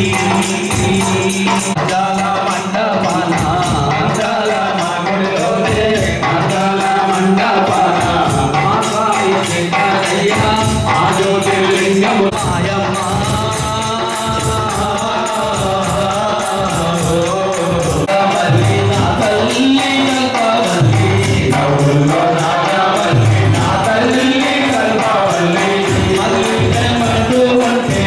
అందాల మండపాన అందాల మగుడిలోనే అందాల మండపాన మా సాయి శంకరయ్య ఆ జ్యోతిర్లింగము మాయమ్మ కల్పవల్లి నా తల్లి కల్పవల్లి నవ్వుల్లో నాగవల్లి నా తల్లి కల్పవల్లి మల్లిక మధు అంటే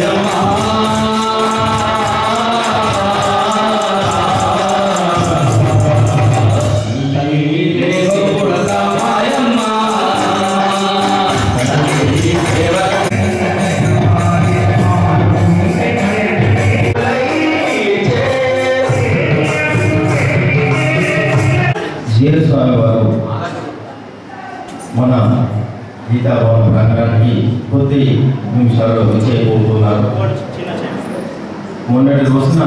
జీరస్వామి వారు మన గీతాభవన్ ప్రాంగణానికి కొద్ది నిమిషాల్లో విచ్చేయబోతున్నారు మొన్నటి రోజున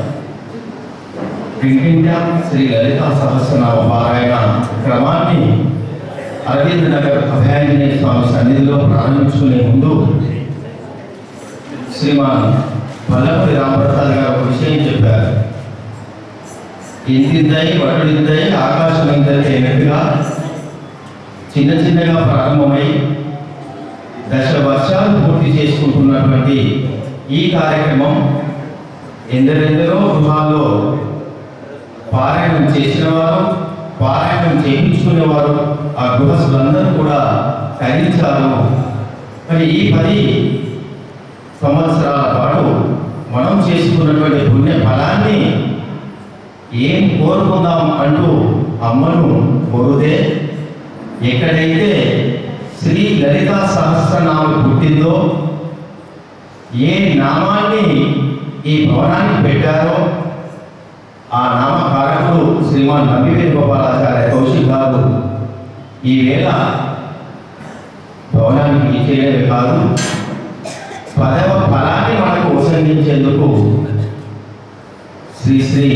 ఇంటింటా శ్రీ లలితా సహస్రనామ పారాయణ క్రమాన్ని అరవింద్ నగర్ అభయాంజనేయ స్వామి సన్నిధిలో ప్రారంభించుకునే ముందు శ్రీమాన్ వల్లభి రామప్రసాద్ గారు ఒక విషయం చెప్పారు ఇంతింతై వటుడింతై ఆకాశం ఇంతై అయినట్టుగా చిన్న చిన్నగా ప్రారంభమై దశ వర్షాలు పూర్తి చేసుకుంటున్నటువంటి ఈ కార్యక్రమం ఎందరెందరో గృహాల్లో పారాయణం చేసిన వారు పారాయణం చేయించుకునేవారు ఆ గృహస్థులందరూ కూడా తరించారు మరి ఈ పది సంవత్సరాల పాటు మనం చేసుకున్నటువంటి పుణ్య ఫలాన్ని ఏం కోరుకుందాం అంటూ అమ్మను కోరుదే ఎక్కడైతే శ్రీ లలితా సహస్రనామం పుట్టిందో ఏ నామాన్ని ఈ భవనానికి పెట్టారో ఆ నామకారకుడు శ్రీమాన్ నబివేల్ గోపాలాచార్య కౌశిక్ గారు ఈవేళ భవనానికి ఇచ్చేయడమే కాదు పదవ ఫలాన్ని మనకు ఉపసంగించేందుకు శ్రీ శ్రీ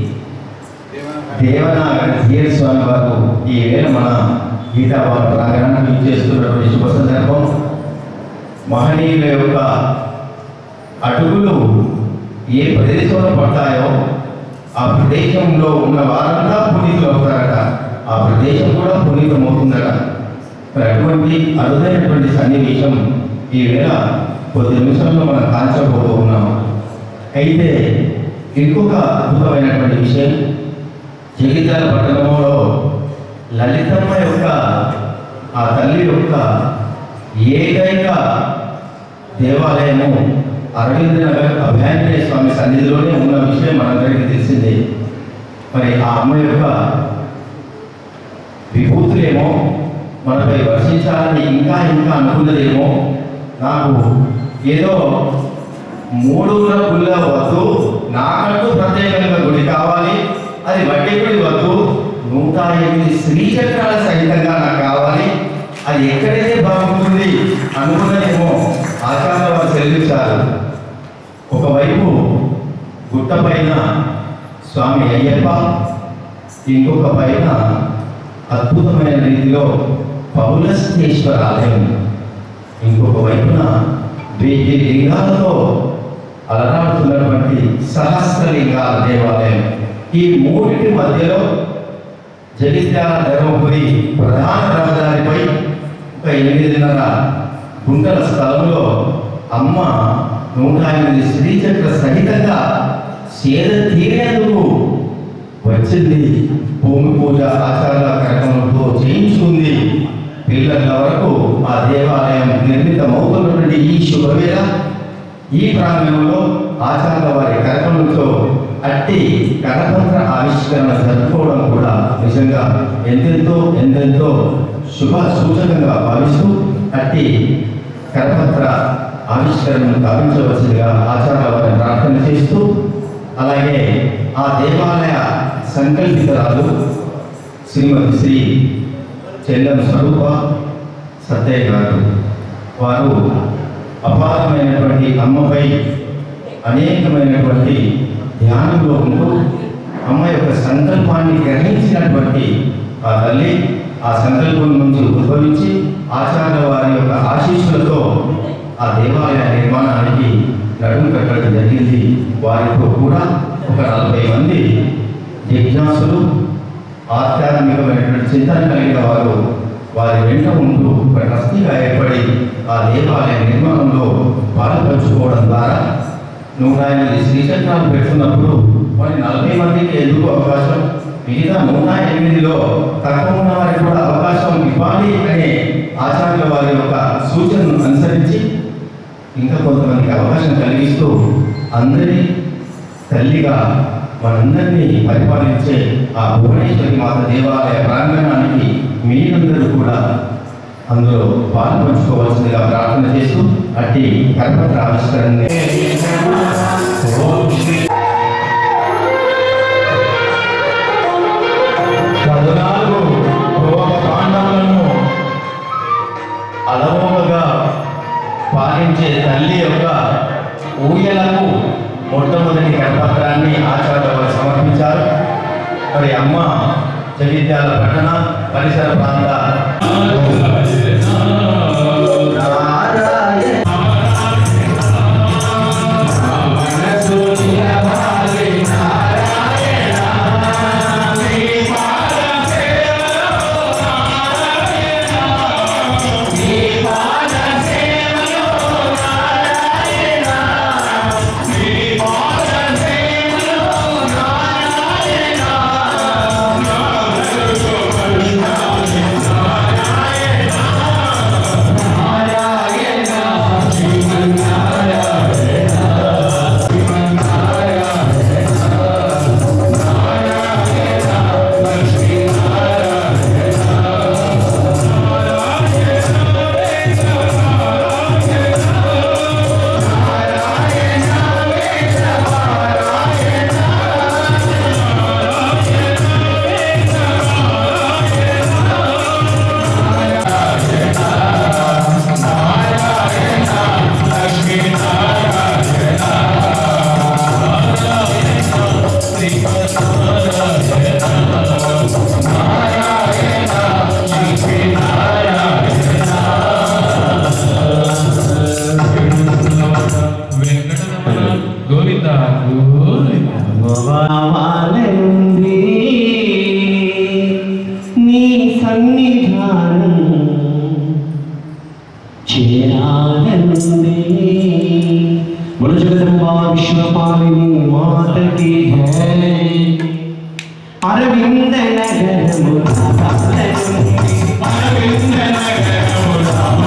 దేవనాగర ధీర స్వామి వారు ఈ వేళ మన గీతాభవన్ ప్రాంగణానికి చేస్తున్నటువంటి శుభ సందర్భం మహనీయుల యొక్క అడుగులు ఏ ప్రదేశంలో పడతాయో ఆ ప్రదేశంలో ఉన్న వారంతా పునీతులు అవుతారట ఆ ప్రదేశం కూడా పునీతమవుతుందట మరి అటువంటి అరుదైనటువంటి సన్నివేశం ఈ వేళ కొద్ది నిమిషంలో మనం కాల్చబోతూ ఉన్నాం అయితే ఇంకొక అద్భుతమైనటువంటి విషయం జగిత్యాల పట్టణంలో లలితమ్మ యొక్క ఆ తల్లి యొక్క ఏకైక దేవాలయము అరవింద్ నగర్ అభయాంజనేయ స్వామి సన్నిధిలోనే ఉన్న విషయం మనందరికీ తెలిసిందే మరి ఆ అమ్మ యొక్క విభూతులేమో మనపై వర్షించాలని ఇంకా ఇంకా అనుకున్నదేమో నాకు ఏదో మూడున్నర పుల్ల వద్దు నాకంటూ ప్రత్యేకంగా గుడి కావాలి అది వడ్డీ గుడి వద్దు నూట ఎనిమిది శ్రీచక్రాల సహితంగా నాకు కావాలి అది ఎక్కడైతే బాగుంటుంది అనుకున్నదేమో ఆచార్య వారు చెల్లించారు ఒకవైపు గుట్ట పైన స్వామి అయ్యప్ప ఇంకొక పైన అద్భుతమైన రీతిలో పౌలస్తేశ్వర ఆలయం ఇంకొక వైపున వెయ్యి లింగాలతో అలరాడుతున్నటువంటి సహస్రలింగాల దేవాలయం ఈ మూడింటి మధ్యలో జగిత్యాల ధర్మపురి ప్రధాన రహదారిపై ఒక ఎనిమిదిన్నర గుంటల స్థలంలో అమ్మ నూట ఎనిమిది శ్రీచక్ర సహితంగా సేద తీరేందుకు వచ్చింది భూమి పూజ ఆచార కార్యక్రమంతో చేయించుకుంది పిల్లల వరకు ఆ దేవాలయం నిర్మితమవుతున్నటువంటి ఈ శుభవేళ ఈ ప్రాంగణంలో ఆచార్య వారి కార్యక్రమంతో అట్టి కరపత్ర ఆవిష్కరణ జరుపుకోవడం కూడా నిజంగా ఎంతెంతో ఎంతెంతో శుభ సూచకంగా భావిస్తూ అట్టి కరపత్ర ఆవిష్కరణను గావించవలసిందిగా ఆచార్య వారిని ప్రార్థన చేస్తూ అలాగే ఆ దేవాలయ సంకల్పితరాలు శ్రీమతి శ్రీ చెల్లం స్వరూప సత్యయ్య గారు వారు అపారమైనటువంటి అమ్మపై అనేకమైనటువంటి ధ్యానంలో ఉంటూ అమ్మ యొక్క సంకల్పాన్ని గ్రహించినటువంటి ఆ తల్లి ఆ సంకల్పం నుంచి ఉద్భవించి ఆచార్య వారి యొక్క ఆశీస్సులతో ఆ దేవాలయ నిర్మాణానికి నడుము కట్టడం జరిగింది వారితో కూడా ఒక నలభై మంది జిజ్ఞాసులు ఆధ్యాత్మికమైనటువంటి చింతన కలిగిన వారు వారి వెంట ఉంటూ ఒక ట్రస్టీగా ఏర్పడి ఆ దేవాలయ నిర్మాణంలో పాల్పంచుకోవడం ద్వారా నూట ఎనిమిది శ్రీచక్రాలు పెట్టుకున్నప్పుడు మరి నలభై మందికి ఎందుకు అవకాశం మిగతా నూట ఎనిమిదిలో తక్కువ ఉన్న వారికి కూడా అవకాశం ఇవ్వాలి అనే ఆచార్యుల వారి యొక్క సూచనను అనుసరించి ఇంకా కొంతమందికి అవకాశం కలిగిస్తూ అందరి తల్లిగా మనందరినీ పరిపాలించే ఆ భువనేశ్వరి మాత దేవాలయ ప్రాంగణానికి మీరందరూ కూడా అందులో పాల్పంచుకోవాల్సిందిగా ప్రార్థన చేస్తూ అట్టి కర్పత్ర ఆవిష్కరణ పద్నాలుగు గోవ పాండవులను అలవోగా పాలించే తల్లి యొక్క ఊయలకు మొట్టమొదటి కరపత్రాన్ని ఆచార్య వారు సమర్పించారు మరి అమ్మ జగిత్యాల పట్టణ పరిసర ప్రాంత వెంకటరమణ గోవింద గోవింద భగవానుంది నీ సన్నిధానం చేరాలనుంది మన జగదంబా విశ్వపాలిని మాతకి అరవింద నగరము అరవింద నగరము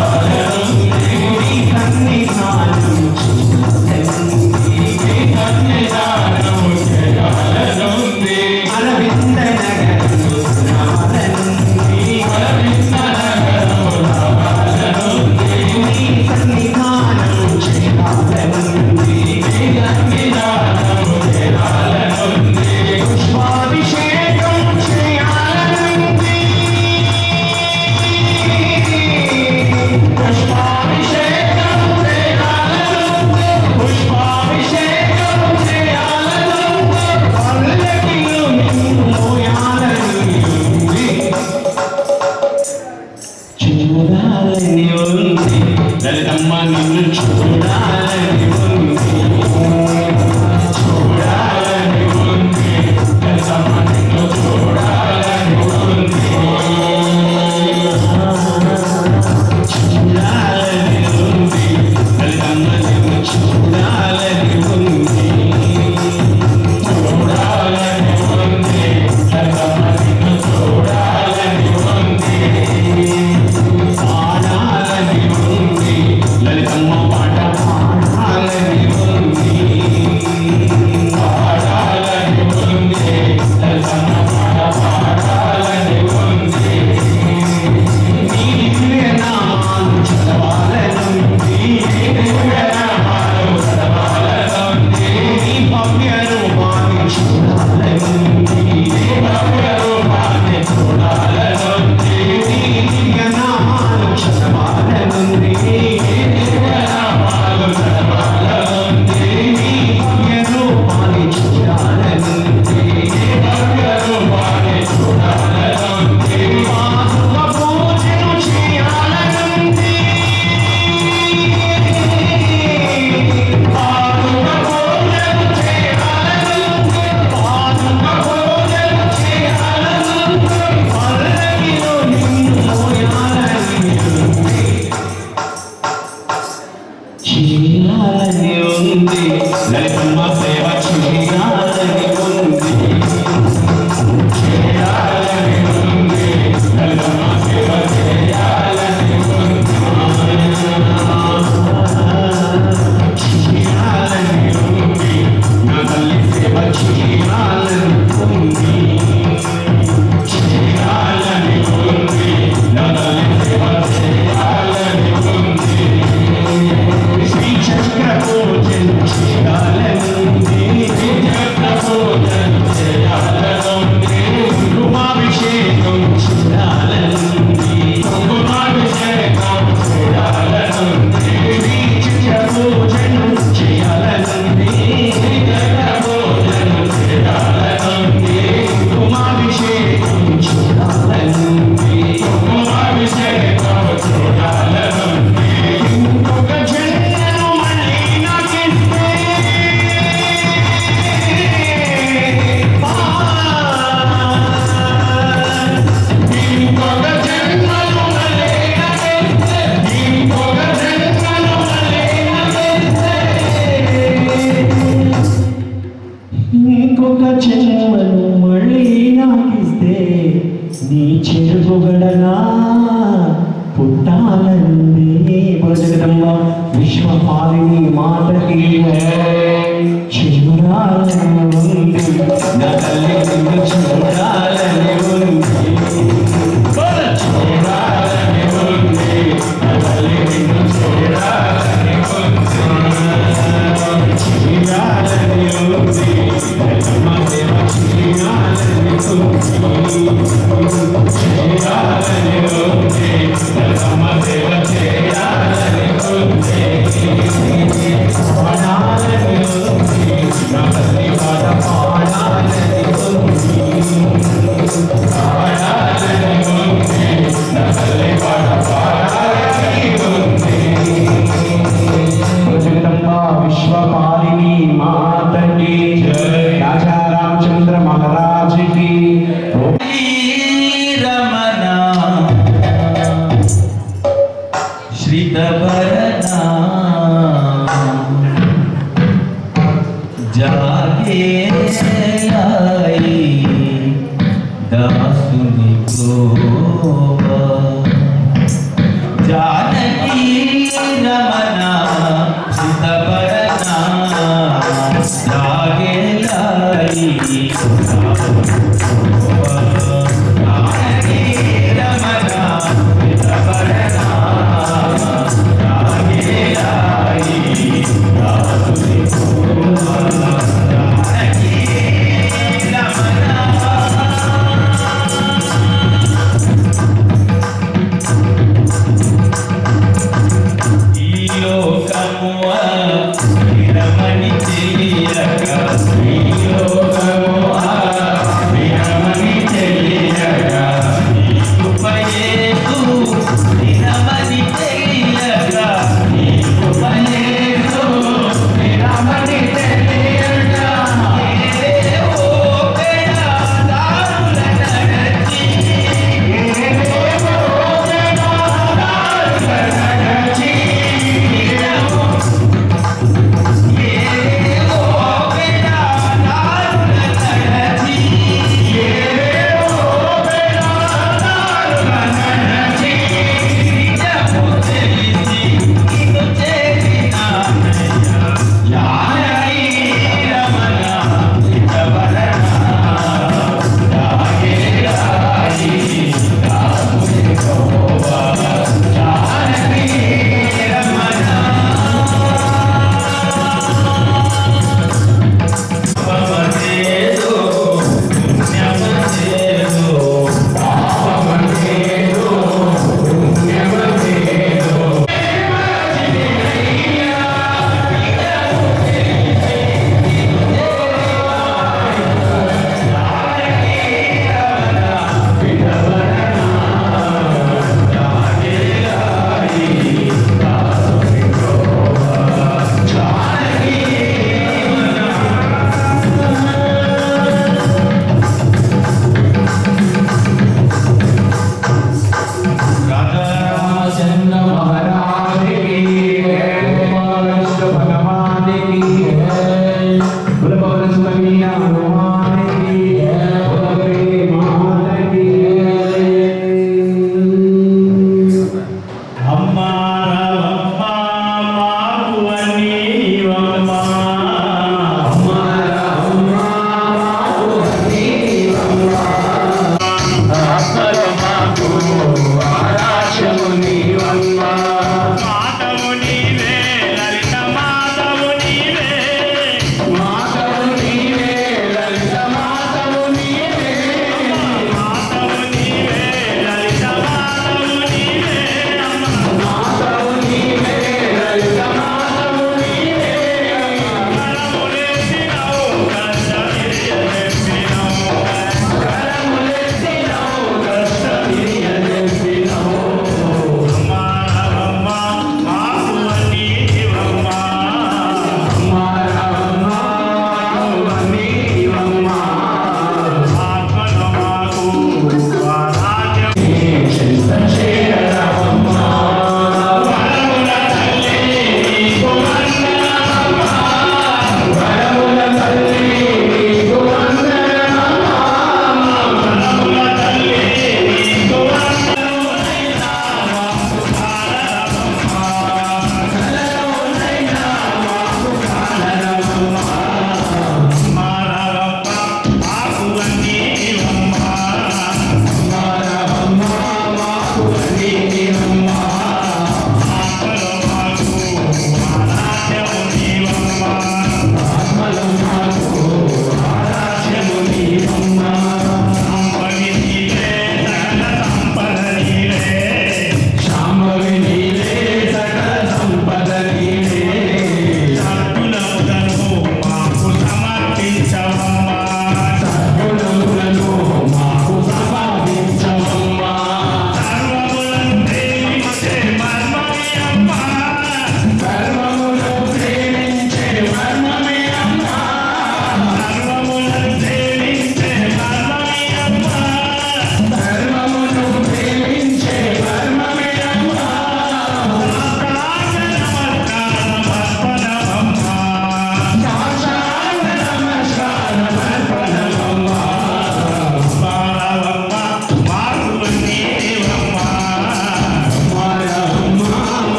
నీ సన్నిధానం అరవింద నగరము నీ సన్నిధానం చేరాలనుంది పుష్పాభిషేకం చేయాలనుంది పుష్పాభిషేకం చేయాలనుంది పుష్పాభిషేకం చేయాలనుంది పల్లకిలో నిన్ను మోయాలనుంది చూడాలని ఉంది లలితమ్మ నిన్ను చూడాలని ఉంది చూడాలని ఉంది లలితమ్మ నిన్ను చూడాలని ఉంది చూడాలని ఉంది లలితమ్మ నిన్ను చూడాలని ఉంది చూడాలని ఉంది లలితమ్మ నిన్ను చూడాలని ఉంది పాడాలని ఉంది లలితమ్మ పాట పాడాలని ఉంది పాడాలని ఉంది లలితమ్మ పాట పాడాలని ఉంది నీ దివ్యనామాలు చదవాలనుంది నీ దివ్యనామాలు చదవాలనుంది నీ భవ్య రూపాన్ని చూడాలనుంది నీ భవ్య రూపాన్ని చూడాలనుంది నీ దివ్యనామాలు చదవాలనుంది నీ దివ్యనామాలు చదవాలనుంది నీ భవ్య రూపాన్ని చూడాలనుంది నీ భవ్య రూపాన్ని చూడాలనుంది మాధవ పూజను చేయాలనుంది ఆ ఇంకొక జన్మను మళ్ళీ నాకిస్తే నీ చెరుపుగడగా పుట్టాలంది జగదమ్మ విశ్వపాలిని మాటకి చూడాలని ఉంది నా తల్లి నిన్ను చూడాలని ఉంది చూడాలని ఉంది నా తల్లి నిన్ను చూడాలని ఉంది చేయాలని ఉంది జగదమ్మ సేవ చేయాలని ఉంది చేయాలని ఉంది జగదమ్మ సేవ చేయాలని ఉంది పాడాలని ఉంది నా తల్లి పాట పాడాలని ఉంది పాడాలని ఉంది నా తల్లి పాట పాడాలని ఉంది జగదంబ విశ్వపాలిని మాతకి రాజా రామచంద్ర మహారాజ్ కి రమణ శ్రితభరణ జాగే लाई దాసుని ప్రోభ జానకి రమణ శ్రితభరణ జాగే लाई తెలియక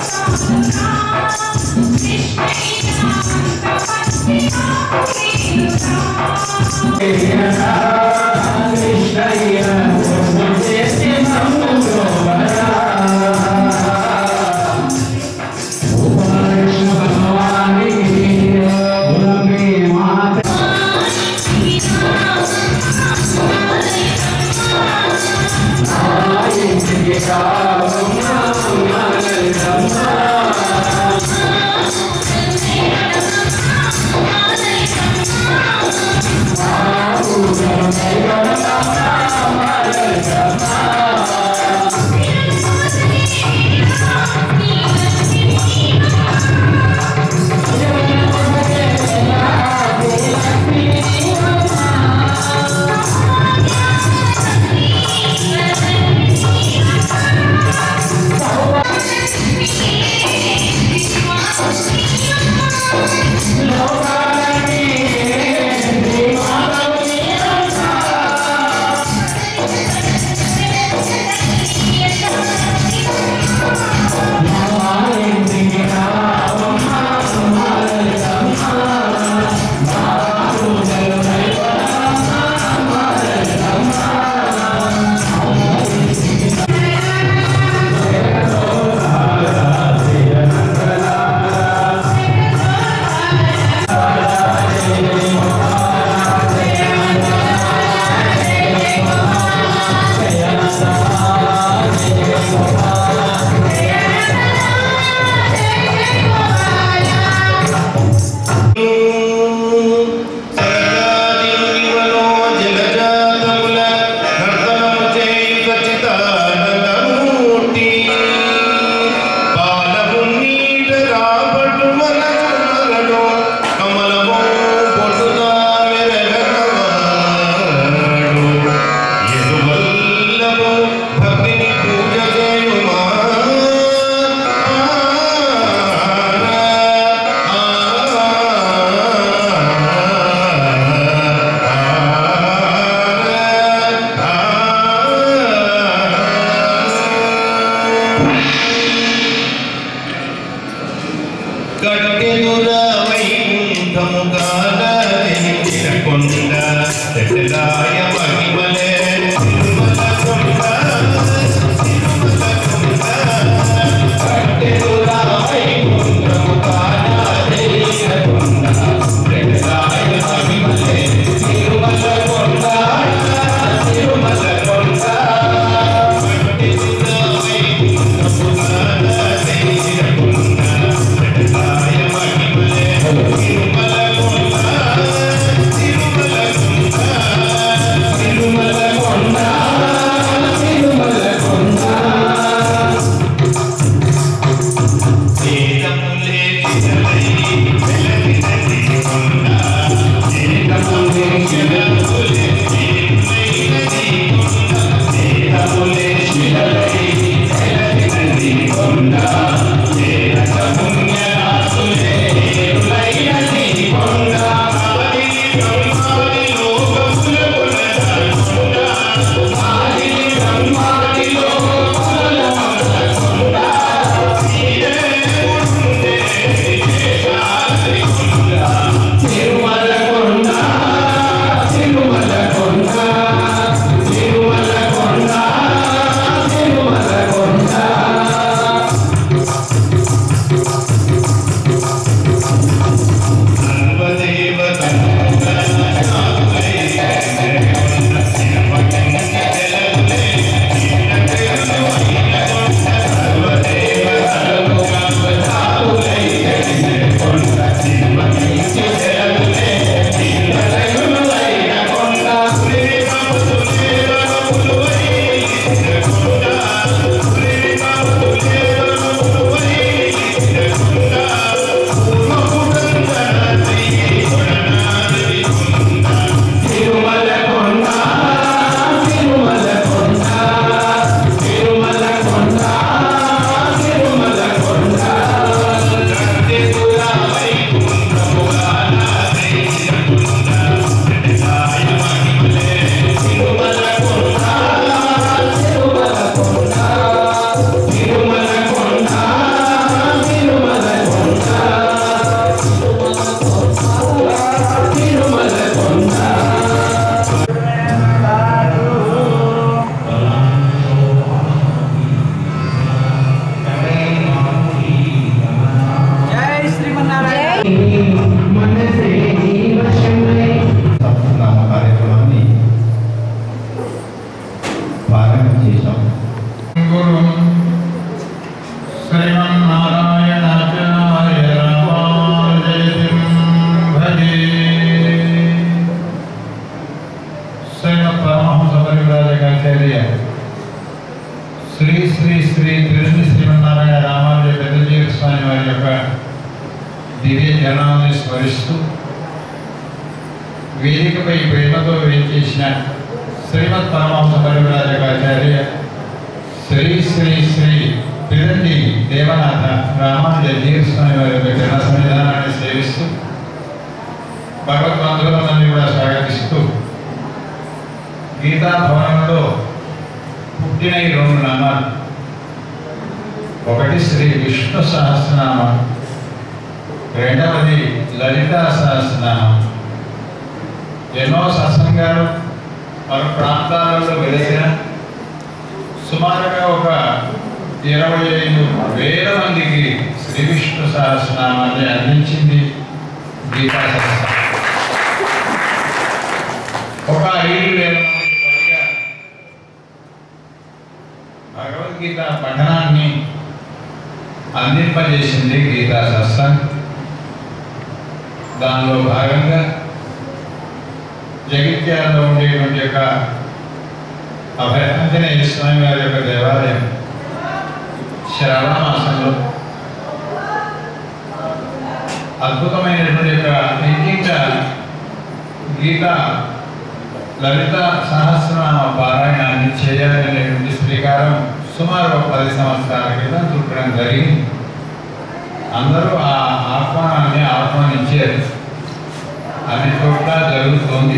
భక్తిని పూజ చేయుమా కట్టెదుర వైకుంఠము కాలెంచిన కొండ చెట్టలాయ మహిమలే తిరుమల కొండ తిరుమల కొండ కట్టెదుర వైకుంఠము కాలెంచిన కొండ చెట్టలాయ మహిమలే తిరుమల కొండ తిరుమల కొండ కట్టెదుర వైకుంఠము కాలెంచిన కొండ చెట్టలాయ శ్రీమన్నారాయణాచార్య రామానుజయం భజే శ్రీమద్ పరమహంస పరివ్రాజకాచార్య శ్రీ శ్రీ శ్రీ త్రిశి శ్రీమన్నారాయణ రామానుజ పెద్దజీవ స్వామి వారి యొక్క దివ్య జనాన్ని స్మరిస్తూ వేదికపై ప్రేమతో వేచేసిన శ్రీమద్ పరమహంస పరివ్రాజకాచార్య శ్రీ శ్రీ శ్రీ పిరండి దేవనాథ రామానుజ జీవస్వామి వారి యొక్క జన సన్నిధానాన్ని సేవిస్తూ భగవద్బంధువులందరినీ కూడా స్వాగతిస్తూ గీతా భవనంలో పుట్టిన ఈ రెండు నామాలు ఒకటి శ్రీ విష్ణు సహస్రనామం రెండవది లలితా సహస్రనామం ఎన్నో సత్సంగాలు పలు ప్రాంతాలలో వెలిసిన సుమారుగా ఒక ఇరవై ఐదు వేల మందికి శ్రీ విష్ణు సహస్రనామాన్ని అందించింది గీతా సహస్రం ఒక ఐదు వేల మందికి పైగా భగవద్గీత పఠనాన్ని అందింపజేసింది గీతా సత్సంగ్ దానిలో భాగంగా జగిత్యాలలో ఉండేటువంటి యొక్క అభయ ఆంజనేయ స్వామి వారి యొక్క దేవాలయం శ్రావణ మాసంలో అద్భుతమైనటువంటి యొక్క ఇంకింక గీత లలిత సహస్రనామ పారాయణాన్ని చేయాలనేటువంటి శ్రీకారం సుమారు ఒక పది సంవత్సరాల క్రితం చుట్టడం జరిగింది అందరూ ఆ ఆహ్వానాన్ని ఆహ్వానించారు అన్ని చోట్ల జరుగుతోంది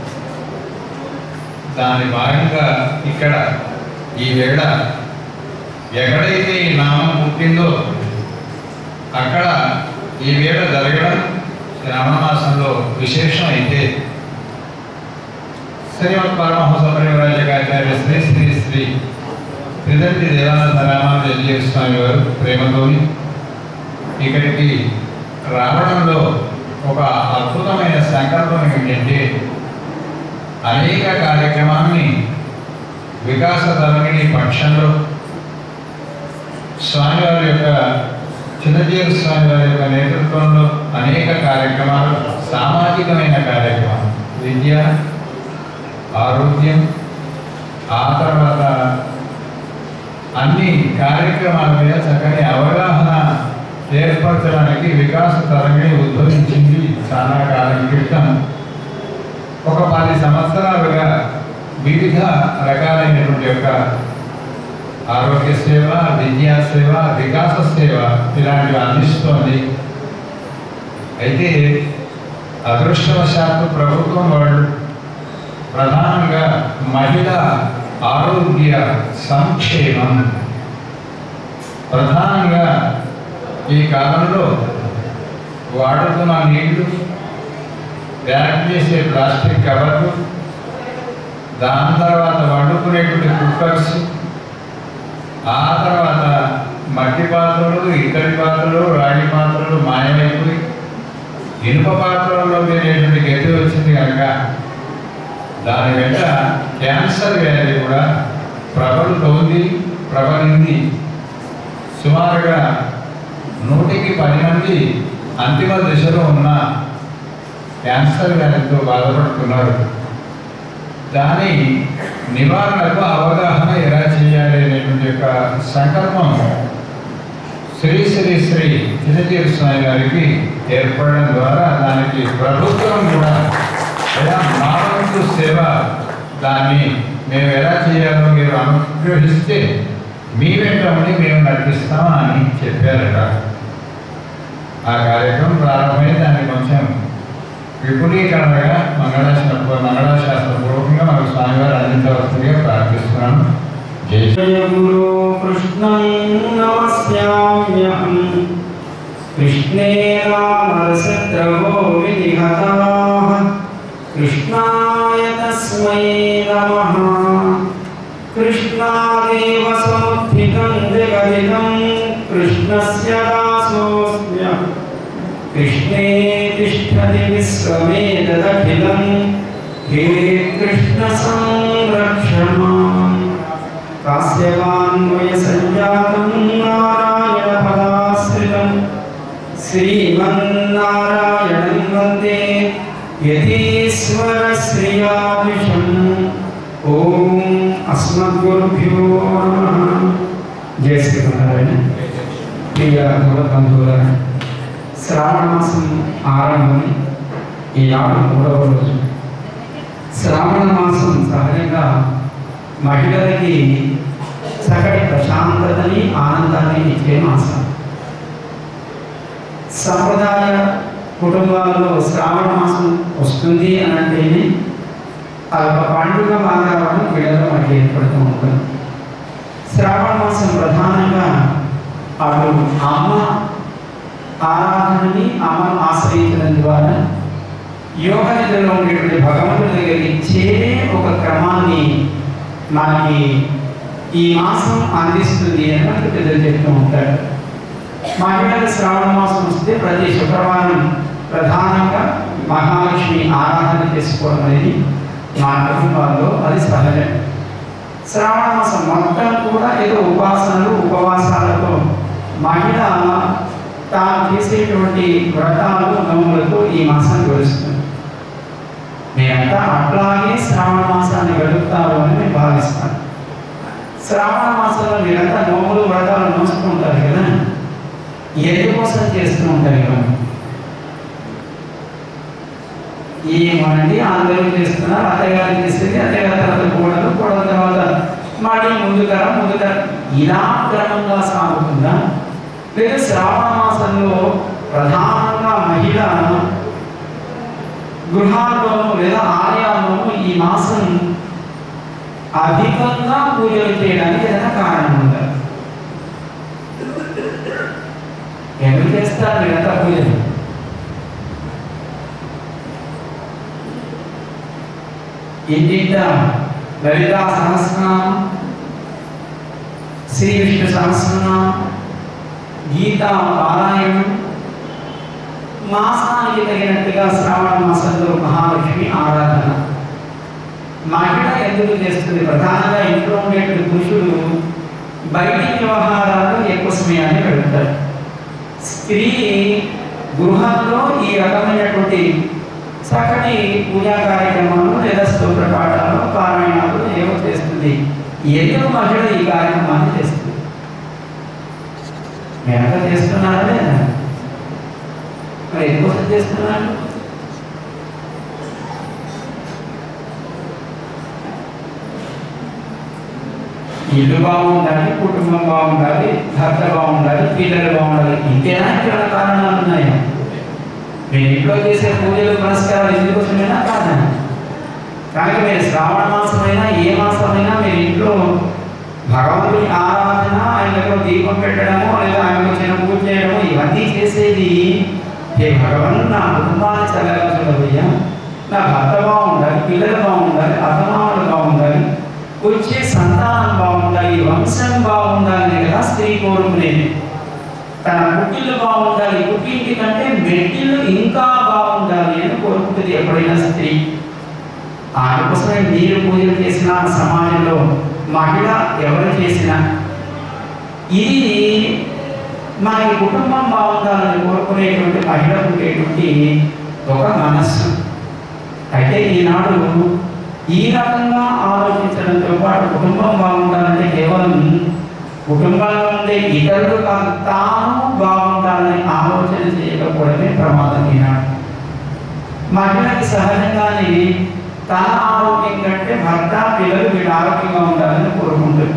దాని భాగంగా ఇక్కడ ఈ వేళ ఎక్కడైతే ఈ నామం పుట్టిందో అక్కడ ఈ వేళ జరగడం శ్రావణ మాసంలో విశేషం అయితే శ్రీమద్ పరమహంస పరివరాజకాచార్య శ్రీ శ్రీ శ్రీ త్రిదండి దేవానంద రామానుజ స్వామి వారు ప్రేమతోని ఇక్కడికి రావడంలో ఒక అద్భుతమైన సంకల్పం ఏంటంటే అనేక కార్యక్రమాన్ని వికాస తరగని పక్షంలో స్వామివారి యొక్క చిన్నజీవి స్వామి వారి యొక్క నేతృత్వంలో అనేక కార్యక్రమాలు సామాజికమైన కార్యక్రమాలు విద్య ఆరోగ్యం ఆ తర్వాత అన్ని కార్యక్రమాల మీద చక్కని అవగాహన ఏర్పరచడానికి వికాస తరంగిణి ఉద్భవించింది చాలా కాలం క్రితం ఒక పది సంవత్సరాలుగా వివిధ రకాలైనటువంటి యొక్క ఆరోగ్య సేవ విద్యా సేవ వికాస సేవ ఇలాంటివి అందిస్తోంది అయితే అదృష్టవశాత్తు ప్రభుత్వం వాళ్ళు ప్రధానంగా మహిళా ఆరోగ్య సంక్షేమం ప్రధానంగా ఈ కాలంలో వాడుతున్న నీళ్లు ప్యాక్ చేసే ప్లాస్టిక్ కవర్లు దాని తర్వాత వండుకునేటువంటి కుక్కర్స్ ఆ తర్వాత మట్టి పాత్రలు ఇత్తడి పాత్రలు రాగి పాత్రలు మాయమైపోయి ఇనుప పాత్రల్లో తినేటువంటి గతి వచ్చింది కనుక దాని వెంట క్యాన్సర్ వ్యాధి కూడా ప్రబలుతోంది ప్రబలింది సుమారుగా నూటికి పది మంది అంతిమ దశలో ఉన్న క్యాన్సర్ వ్యాధితో బాధపడుతున్నారు దాని నివారణకు అవగాహన ఎలా చేయాలి అనేటువంటి యొక్క సంకల్పం శ్రీ శ్రీ శ్రీ చిరంజీవి స్వామి గారికి ఏర్పడడం ద్వారా దానికి ప్రభుత్వం కూడా ఎలా మా వంతు సేవ దాన్ని మేము ఎలా చేయాలో మీరు అనుగ్రహిస్తే మీ వెంట ఉండి మేము నడిపిస్తాం అని చెప్పారట ఆ కార్యక్రమం ప్రారంభమై దాన్ని కొంచెం విపులీకరణగా మంగళాశాస్త్ర మంగళాశాస్త్ర పూర్వకంగా మనకు స్వామివారు అందించవలసిందిగా ప్రార్థిస్తున్నాను జై శ్రీ గురు కృష్ణం నమస్యామ్యహం కృష్ణే రామరసద్రవో వినిహతాః కృష్ణాయ తస్మై నమః కృష్ణాదేవ సముత్థితం జగదిదం కృష్ణస్య దాసోऽస్మ్యహం कृष्णे तिष्ठति विश्वमेतदखिलं हे कृष्ण संरक्ष माम् कास्यवान्वयसञ्जातं नारायणपदा శ్రీమన్నారాయణం వందే యతీశ్వర శ్రియాభిషం ఓం అస్మద్గురుభ్యో నమః జయ శ్రీమన్నారాయణ ప్రియ బంధువుల శ్రావణ మాసం ఆరంభం ఈనాడు మూడవ రోజు శ్రావణ మాసం సహజంగా మహిళలకి చక్కటి ప్రశాంతతని ఆనందాన్ని ఇచ్చే మాసం సంప్రదాయ కుటుంబాల్లో శ్రావణ మాసం వస్తుంది అని అంటేనే ఆ ఒక పండుగ వాతావరణం వీళ్ళలో మనకి ఏర్పడుతూ ఉంటుంది శ్రావణ మాసం ప్రధానంగా అటు అమ్మ ఆరాధనని అమ్మను ఆశ్రయించడం ద్వారా యోగ నిద్రలో ఉండేటువంటి భగవంతుడి దగ్గరికి చేరే ఒక క్రమాన్ని మనకి ఈ మాసం అందిస్తుంది అని మనకి పెద్దలు చెప్తూ ఉంటారు మహిళలు శ్రావణ మాసం వస్తే ప్రతి శుక్రవారం ప్రధానంగా మహాలక్ష్మి ఆరాధన చేసుకోవడం అనేది మా కుటుంబాల్లో అది సహజం శ్రావణ మాసం మొత్తం కూడా ఏదో ఉపాసనలు ఉపవాసాలతో మహిళ తాను చేసేటువంటి వ్రతాలు నోములతో ఈ మాసం గడుస్తుంది నేనంతా అట్లాగే శ్రావణ మాసాన్ని గడుపుతారు అని నేను భావిస్తాను శ్రావణ మాసంలో మీరంతా నోములు వ్రతాలు నోస్తూ ఉంటారు కదా ఎందుకోసం చేస్తూ ఉంటారు ఇవన్నీ ఏమనండి అందరూ చేస్తున్నారు అత్తగారు చేసేది అత్తగారి తర్వాత కూడదు కూడల తర్వాత మళ్ళీ ముందు తరం ముందు తరం ఇలా క్రమంగా సాగుతుందా లేదా శ్రావణ మాసంలో ప్రధానంగా మహిళ గృహాల్లోనూ లేదా ఆలయాల్లోనూ ఈ మాసం అధికంగా పూజలు చేయడానికి ఏదైనా కారణం ఉందా ఎందుకు చేస్తారు మీరంతా పూజలు ఇంటింట లలితా సహస్రనామం శ్రీ విష్ణు సహస్రనామం గీతా పారాయణం మాసానికి తగినట్టుగా శ్రావణ మాసంలో మహాలక్ష్మి ఆరాధన మహిళ ఎందుకు చేస్తుంది ప్రధానంగా ఇంట్లో ఉండేటువంటి పురుషుడు బయటి వ్యవహారాలు ఎక్కువ సమయాన్ని పెడతారు స్త్రీ గృహంలో ఈ రకమైనటువంటి చక్కటి పూజా కార్యక్రమాలు లేదా స్తోత్ర పాఠాలు పారాయణాలు ఏవో చేస్తుంది ఎందుకు మహిళ ఈ కార్యక్రమాన్ని చేస్తుంది వెనక చేస్తున్నారా లేదా మరి ఎందుకోసం చేస్తున్నారు ఇల్లు బాగుండాలి కుటుంబం బాగుండాలి భర్త బాగుండాలి పిల్లలు బాగుండాలి ఇంతేనా ఇక్కడ కారణాలు ఉన్నాయా మీరు ఇంట్లో చేసే పూజలు పురస్కారాలు ఎందుకోసమైనా కాదా కనుక మీరు శ్రావణ మాసమైనా ఏ మాసమైనా మీరు ఇంట్లో భగవంతుని ఆరాధన ఆయనకు దీపం పెట్టడము లేదా ఆయనకు చిన్న పూజ చేయడము ఇవన్నీ చేసేది హే భగవన్ నా కుటుంబాన్ని చల్లగా చూడవయ్యా నా భర్త బాగుండాలి పిల్లలు బాగుండాలి అత్తమామలు బాగుండాలి వచ్చే సంతానం బాగుండాలి వంశం బాగుండాలి కదా స్త్రీ కోరుకునేది తన పుట్టిల్లు బాగుండాలి పుట్టింటి కంటే మెట్టిల్లు ఇంకా బాగుండాలి అని కోరుకుంటుంది ఎప్పుడైనా స్త్రీ ఆమె కోసమే మీరు పూజలు చేసిన సమాజంలో మహిళ ఎవరు చేసినా ఇది మనకి కుటుంబం బాగుండాలని కోరుకునేటువంటి మహిళ ఉండేటువంటి ఒక మనస్సు అయితే ఈనాడు ఈ రకంగా ఆలోచించడంతో పాటు కుటుంబం బాగుండాలంటే కేవలం కుటుంబంలో ఉండే ఇతరులు కాదు తాను బాగుండాలని ఆలోచన చేయకపోవడమే ప్రమాదం ఈనాడు మహిళకి సహజంగానే తన ఆరోగ్యం కంటే భర్త పిల్లలు వీళ్ళు ఆరోగ్యంగా ఉండాలని కోరుకుంటుంది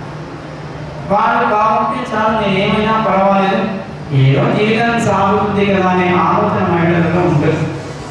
వాళ్ళు బాగుంటే చాలు నేను ఏమైనా పర్వాలేదు ఏదో జీవితం సాగుతుంది కదా అనే ఆలోచన మహిళలలో ఉంటుంది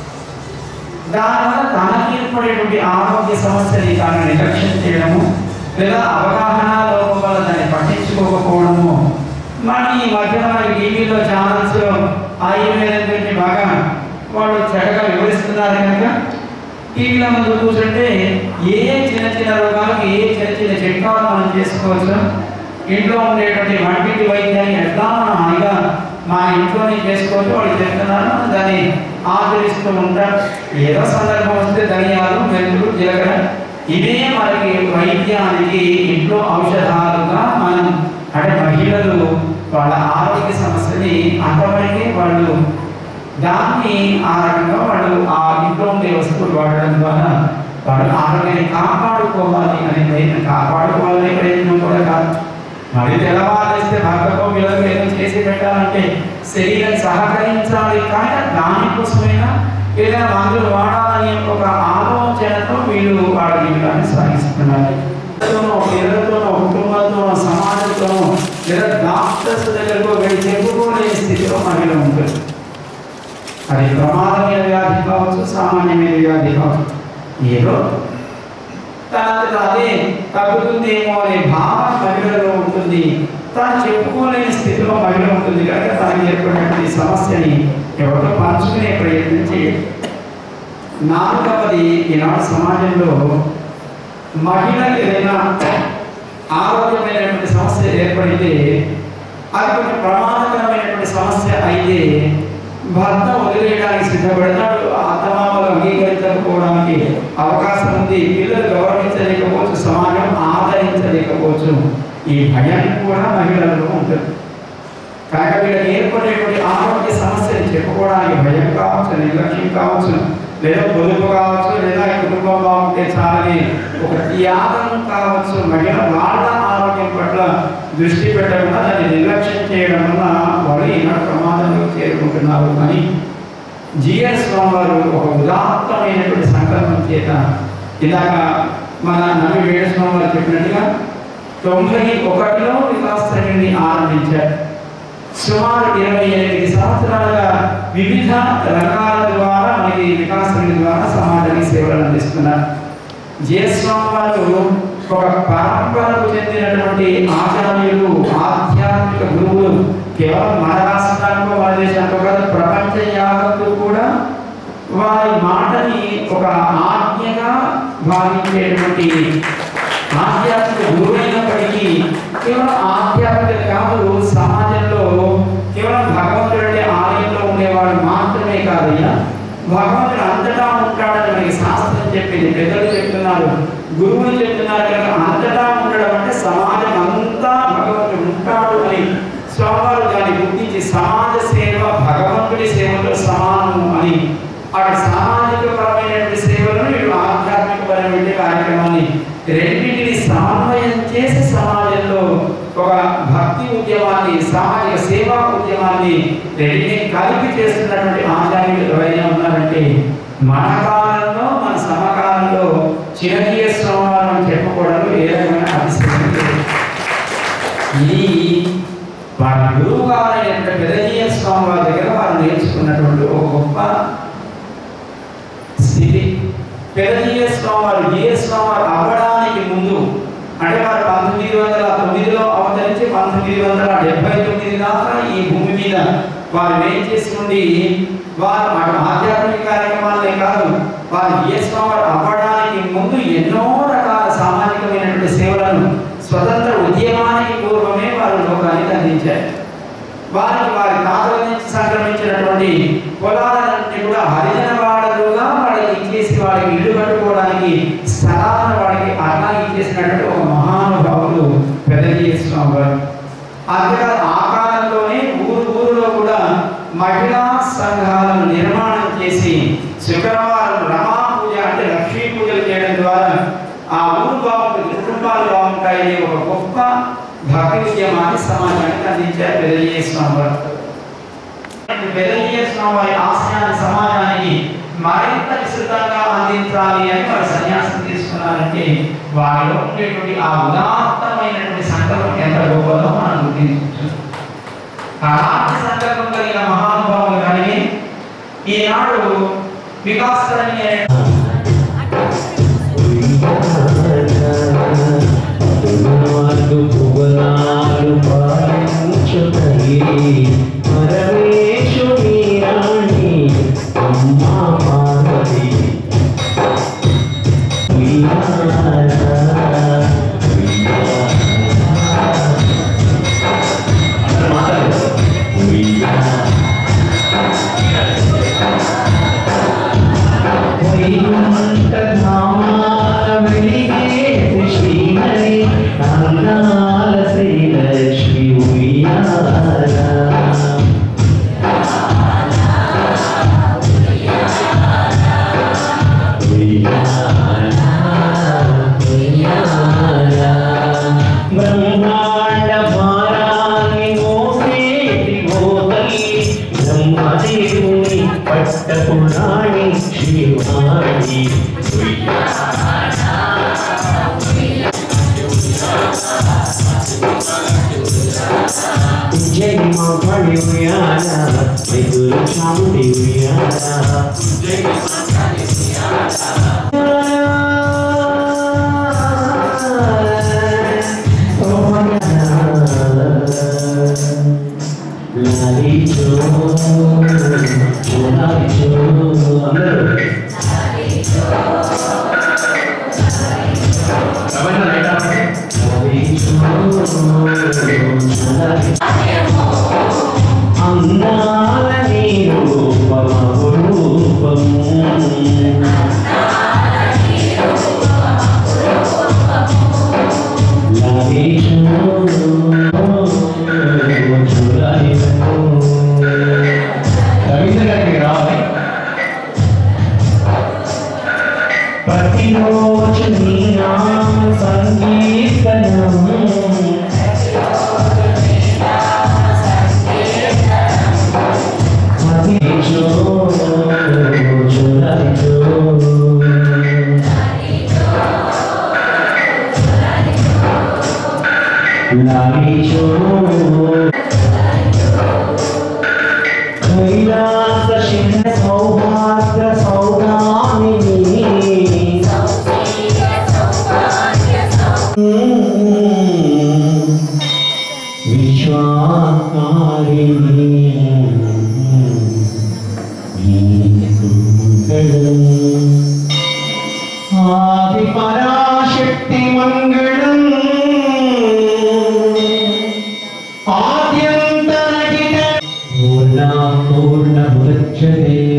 దానివల్ల తనకి ఏర్పడేటువంటి ఆరోగ్య సమస్యని తాను నిర్లక్ష్యం చేయడము లేదా అవగాహన లోపం వల్ల దాన్ని పట్టించుకోకపోవడము మరి ఈ మధ్యన మనకి టీవీలో ఛానల్స్లో ఆయుర్వేదం గురించి బాగా వాళ్ళు చెడగా వివరిస్తున్నారు కనుక టీవీలో ముందు కూర్చుంటే ఏ చిన్న చిన్న రోగాలకు ఏ చిన్న చిన్న చిట్కాలు మనం చేసుకోవచ్చు ఇంట్లో ఉండేటువంటి వంటింటి వైద్యాన్ని ఎట్లా మనం హాయిగా మా ఇంట్లోనే చేసుకోవచ్చు వాళ్ళు చెప్తున్నారు మనం దాన్ని ఆచరిస్తూ ఉంటాం ఏదో సందర్భం వస్తే ధనియాలు మెంతులు జీలకర్ర ఇవే మనకి వైద్యానికి ఇంట్లో ఔషధాలుగా మనం అంటే మహిళలు వాళ్ళ ఆరోగ్య సమస్యని అంతవరకే వాళ్ళు దాన్ని ఆ రకంగా వాళ్ళు ఆ ఇంట్లో ఉండే వస్తువులు వాడడం ద్వారా వాళ్ళు ఆరోగ్యాన్ని కాపాడుకోవాలి అనే ప్రయత్నం కాపాడుకోవాలనే ప్రయత్నం కూడా కాదు మరి తెల్లవారేస్తే భర్తకో వీళ్ళకి ఏదో చేసి పెట్టాలంటే శరీరం సహకరించాలి కానీ దానికోసమైనా ఏదైనా మందులు వాడాలని ఒక ఆలోచనతో వీళ్ళు వాళ్ళ జీవితాన్ని సాగిస్తున్నారు ఇళ్లతోనో, ఇళ్లతోనో, కుటుంబంతోనో సమాజంతోనో లేదా డాక్టర్స్ దగ్గరకు వెళ్ళి చెప్పుకోలేని స్థితిలో మహిళ ఉంటుంది అది ప్రమాదమైన వ్యాధి కావచ్చు సామాన్యమైన వ్యాధి కావచ్చు ఏదో తనంతట అదే తగ్గుతుందేమో అనే భావన మహిళలో ఉంటుంది తాను చెప్పుకోలేని స్థితిలో మహిళ ఉంటుంది కనుక తనకి ఏర్పడినటువంటి సమస్యని ఎవరితో పంచుకునే ప్రయత్నం చేయాలి నాలుగవది ఈనాడు సమాజంలో మహిళకి ఏదైనా ఆరోగ్యమైనటువంటి సమస్య ఏర్పడితే అది కొంచెం ప్రమాదకరమైనటువంటి సమస్య అయితే భర్త వదిలేయడానికి సిద్ధపడతాడు అత్తమామలు అంగీకరించకపోవడానికి అవకాశం ఉంది పిల్లలు గౌరవించలేకపోవచ్చు సమాజం ఆదరించలేకపోవచ్చు ఈ భయం కూడా మహిళల్లో ఉంటుంది కనుక వీళ్ళకి ఏర్పడేటువంటి ఆరోగ్య సమస్యలు చెప్పుకోవడానికి భయం కావచ్చు నిర్లక్ష్యం కావచ్చు లేదా పొదుపు కావచ్చు లేదా ఈ కుటుంబం బాగుంటే చాలని ఒక త్యాగం కావచ్చు మహిళ వాళ్ళ ఆరోగ్యం పట్ల దృష్టి పెట్టకుండా దాన్ని నిర్లక్ష్యం చేయడం వల్ల వాళ్ళు ఈనాడు ప్రమాదంలో చేరుకుంటున్నారు కానీ జిఎస్ స్వామి వారు ఒక ఉదాత్తమైనటువంటి సంకల్పం చేత ఇందాక మన నవి వేణు స్వామి వారు చెప్పినట్టుగా తొంభై ఒకటిలో వికాసని ఆరంభించారు సుమారు ఇరవై ఎనిమిది సంవత్సరాలుగా వివిధ రంగాల ద్వారా మనకి వికాసని ద్వారా సమాజానికి సేవలు అందిస్తున్నారు జయస్వామి వారు ఒక పరంపరకు చెందినటువంటి ఆచార్యులు ఆధ్యాత్మిక గురువులు కేవలం మన రాష్ట్రానికో మన దేశానికో కాదు ప్రపంచ యావత్తు కూడా వారి మాటని ఒక ఆజ్ఞగా భావించేటువంటి ఆధ్యాత్మిక గురువైనప్పటికీ కేవలం ఆధ్యాత్మిక కాదు సమాజంలో కేవలం భగవంతుడు అంటే ఆలయంలో ఉండేవాడు మాత్రమే కాదయ్యా భగవంతుడు అంతటా ఉంటాడని మనకి శాస్త్రం చెప్పింది పెద్దలు చెప్తున్నారు గురువులు చెప్తున్నారు కనుక అంతటా ఉండడం అంటే సమాజం అంతా భగవంతుడు ఉంటాడు అని స్వామివారు దాన్ని గుర్తించి సమాజ సేవ భగవంతుడి సేవతో సమానము అని అక్కడ సామాజిక పరమైనటువంటి సేవలను వీళ్ళు ఆధ్యాత్మిక పరమైన కార్యక్రమాన్ని రెండింటిని సమన్వయం చేసి సమాజంలో ఒక భక్తి ఉద్యమాన్ని సామాజిక సేవా ఉద్యమాన్ని రెండింటిని కలిపి చేస్తున్నటువంటి ఆచార్యులు ఎవరైనా ఉన్నారంటే మన కాలంలో మన సమకాలంలో చిరంజీవి స్వామి చెప్పుకోవడంలో ఏ రకమైన అతిశయం లేదు. ఇది వారి గురువు గారైనటువంటి పెదజీయ స్వామి వారి దగ్గర వారు నేర్చుకున్నటువంటి ఒక గొప్ప స్థితి పెదజీయ స్వామి వారు జీయ స్వామి వారు అవ్వడానికి ముందు అంటే వారు పంతొమ్మిది వందల తొమ్మిదిలో అవతరించి పంతొమ్మిది వందల డెబ్బై తొమ్మిది దాకా ఈ భూమి మీద వారు వేయించేసి ఉండి వారు అటు ఆధ్యాత్మిక కార్యక్రమాలే కాదు వారు జీయ స్వామి వారు అవ్వడానికి ముందు ఎన్నో రకాల సామాజికమైనటువంటి సేవలను స్వతంత్ర ఉద్యమానికి పూర్వమే వారు లోకానికి అందించారు వారికి వారి తాతల నుంచి సంక్రమించినటువంటి పొలాలన్నింటినీ కూడా హరిజన వాడలుగా వాళ్ళకి ఇచ్చేసి వాళ్ళకి ఇల్లు కట్టుకోవడానికి స్థలాలను వాళ్ళకి అలా ఇచ్చేసినటువంటి ఒక మహానుభావులు పెద్దజీయ స్వామి వారు అంతేకాదు ఆ కాలంలోనే ఊరు ఊరిలో కూడా మహిళా సంఘాలను నిర్మాణం చేసి శుక్రవారం రమా పూజ అంటే లక్ష్మీ పూజలు చేయడం ద్వారా ఆ ఊరు బాగుంటుంది కుటుంబాలు బాగుంటాయని ఒక గొప్ప భక్తి ఉద్యమాన్ని సమాజానికి అందించారు పెదజీయ స్వామి వారు పెదజీయ స్వామి వారి ఆశయాన్ని సమాజానికి మరింత విస్తృతంగా అందించాలి అని వారు సన్యాసం తీసుకున్నారంటే వారిలో ఉండేటువంటి ఆ ఉదాత్తమైనటువంటి సంకల్పం ఎంత గొప్పదో మనం గుర్తించవచ్చు అలాంటి సంకల్పం కలిగిన మహానుభావులు కానీ ఈనాడు వికాసరణి అనే నాలుగు భువనాలు పాలించుటయే పరమేశుని రాణి అమ్మా పార్వతి ఉయ్యాలా, ఉయ్యాలా. అందరూ మాట్లాడు. ఉయ్యాలా. ఉయ్యాలా. పట్టపురాణి శ్రీవాణి జై మా పడి ఉయ్యాల వైద్యులు చాముడి ఉయ్యాల లాలిచో లాలిచో అందరూ అందాల నీ రూపము రూపము రవీంద్ర గారికి రావాలి ప్రతిరోజు నీ నామ సంగీతనం మదిచో చూడచో లాలిచో కైలాస శిల సౌభాగ్య సౌదామిని విశ్వాకారిణి ఆది పరాశక్తి మంగళం ఆద్యంత పూర్ణ పూర్ణ ముచ్చతే